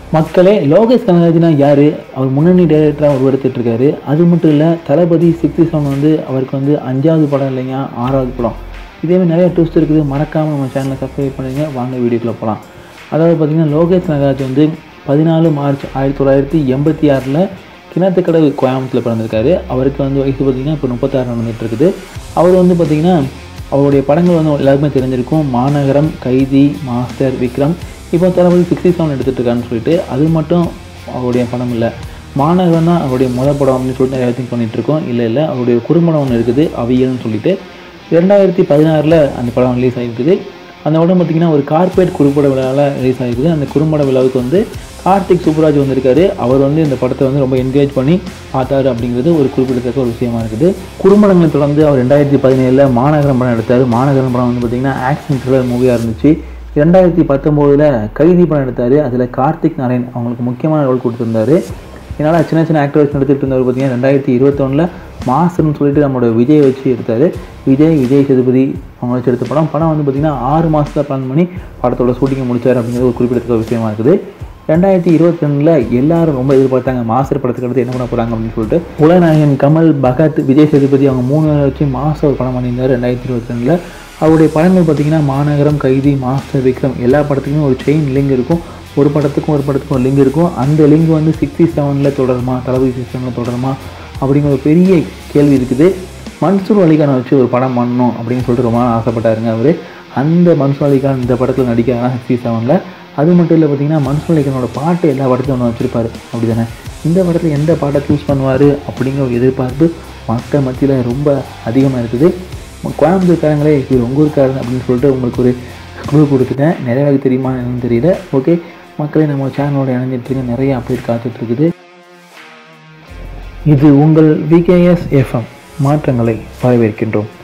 மக்களே லோகேஷ் கனகராஜ்னா யார் அவர் முன்னணி டைரக்டராக அவர் எடுத்துட்டு இருக்காரு அது மட்டும் இல்லை தளபதி சிக்ஸ்டி செவன் வந்து அவருக்கு வந்து அஞ்சாவது படம் இல்லைங்க ஆறாவது படம் இதேமாதிரி நிறைய ட்விஸ்ட் இருக்குது மறக்காமல் நம்ம சேனலை சப்ஸ்கிரைப் பண்ணுங்க வாங்க வீடியோக்குள்ளே போகலாம் அதாவது பார்த்திங்கன்னா லோகேஷ் கனகராஜ் வந்து பதினாலு மார்ச் ஆயிரத்தி தொள்ளாயிரத்தி எண்பத்தி ஆறில் கிணத்துக்கடவு கோயம்புத்தூரில் பிறந்திருக்காரு அவருக்கு வந்து வயசு பார்த்திங்கன்னா இப்போ முப்பத்தாறு நடந்துட்டு இருக்குது அவர் வந்து பார்த்திங்கன்னா அவருடைய படங்கள் வந்து எல்லாருக்குமே தெரிஞ்சிருக்கும் மாநகரம் கைதி மாஸ்டர் விக்ரம் இப்போ தளபதி சிக்ஸ்டி செவன் எடுத்துகிட்டு இருக்காருன்னு சொல்லிட்டு அது மட்டும் அவருடைய படம் இல்லை மாநகரம் தான் அவருடைய முதல் படம் அப்படின்னு சொல்லிட்டு நிறைய திங்க் பண்ணிட்டு இருக்கோம் இல்லை இல்லை அவருடைய குறும்படம் ஒன்று இருக்குது அவியல்னு சொல்லிட்டு ரெண்டாயிரத்தி பதினாறில் அந்த படம் ரிலீஸ் ஆகிருக்குது அந்த படம் பார்த்திங்கன்னா ஒரு கார்பரேட் குறும்பட விழாவில் ரிலீஸ் ஆகிருக்குது அந்த குறும்பட விழாவுக்கு வந்து கார்த்திக் சுப்புராஜ் வந்திருக்காரு அவர் வந்து இந்த படத்தை வந்து ரொம்ப என்கரேஜ் பண்ணி பார்த்தாரு அப்படிங்கிறது ஒரு குறிப்பிடத்தக்க ஒரு விஷயமா இருக்குது குறும்படங்களை தொடர்ந்து அவர் ரெண்டாயிரத்தி பதினேழில் மாநகரம் படம் எடுத்தார் மாநகரம் படம் வந்து பார்த்திங்கன்னா ஆக்ஷன் த்ரில்லர் மூவியாக இருந்துச்சு ரெண்டாயிரத்தி பத்தொம்போதில் கைதி படம் எடுத்தார் அதில் கார்த்திக் நாராயண் அவங்களுக்கு முக்கியமான ரோல் கொடுத்துருந்தாரு இதனால் சின்ன சின்ன ஆக்டர்ஸ் எடுத்துகிட்டு இருந்தவர் பார்த்தீங்கன்னா ரெண்டாயிரத்தி இருபத்தொன்னில் மாஸ்டர்னு சொல்லிட்டு நம்மளோட விஜய் வச்சு எடுத்தார் விஜய் விஜய் சேதுபதி அவங்க வச்சு எடுத்த படம் படம் வந்து பார்த்திங்கன்னா ஆறு மாதத்தில் பிளான் பண்ணி படத்தோட ஷூட்டிங்கை முடிச்சார் அப்படிங்கிறது ஒரு குறிப்பிடத்தக்க விஷயமா இருக்குது ரெண்டாயிரத்தி இருபத்தி ரெண்டில் எல்லாரும் ரொம்ப எதிர்பார்த்தாங்க மாஸ்டர் படத்துக்கு அடுத்து என்ன பண்ண போகிறாங்க அப்படின்னு சொல்லிட்டு உலகநாயகன் கமல் பகத் விஜய் சேதுபதி அவங்க மூணு பேரை வச்சு மாஸ்டர் ஒரு படம் பண்ணியிருந்தார் ரெண்டாயிரத்தி இருபத்தி ரெண்டில் அவருடைய படங்கள் பார்த்திங்கன்னா மாநகரம் கைதி மாஸ்டர் விக்ரம் எல்லா படத்துக்குமே ஒரு செயின் லிங்க் இருக்கும் ஒரு படத்துக்கும் ஒரு படத்துக்கும் ஒரு லிங்க் இருக்கும் அந்த லிங்க் வந்து சிக்ஸ்டி செவனில் தொடருமா தளபதி சிக்ஸ்டி செவனில் தொடருமா அப்படிங்கிற ஒரு பெரிய கேள்வி இருக்குது மன்சூர் அலிகானை வச்சு ஒரு படம் பண்ணணும் அப்படின்னு சொல்லிட்டு ரொம்ப நாள் ஆசைப்பட்டாருங்க அவர் அந்த மன்சூர் அலிகான் இந்த படத்தில் நடிக்கிறாங்க சிக்ஸ்டி செவனில் அது மட்டும் இல்லை பார்த்தீங்கன்னா மன்சூர் அலிகானோட பாட்டு எல்லா படத்தையும் ஒன்று வச்சுருப்பாரு அப்படி தானே இந்த படத்தில் எந்த பாட்டை சூஸ் பண்ணுவார் அப்படிங்கிற ஒரு எதிர்பார்ப்பு மக்கள் மத்தியில் ரொம்ப அதிகமாக இருக்குது கோயம்புத்தூர்காரங்களே இது உங்கள் ஊருக்காரங்க அப்படின்னு சொல்லிட்டு உங்களுக்கு ஒரு க்ளூ கொடுத்துட்டேன் நிறைய பேருக்கு தெரியுமா என்னன்னு தெரியல ஓகே மக்களே நம்ம சேனலோட இணைஞ்சிட்டு நிறைய அப்டேட் காத்துட்டு இருக்குது இது உங்கள் விகேஎஸ் எஃப்எம் மாற்றங்களை வரவேற்கின்றோம்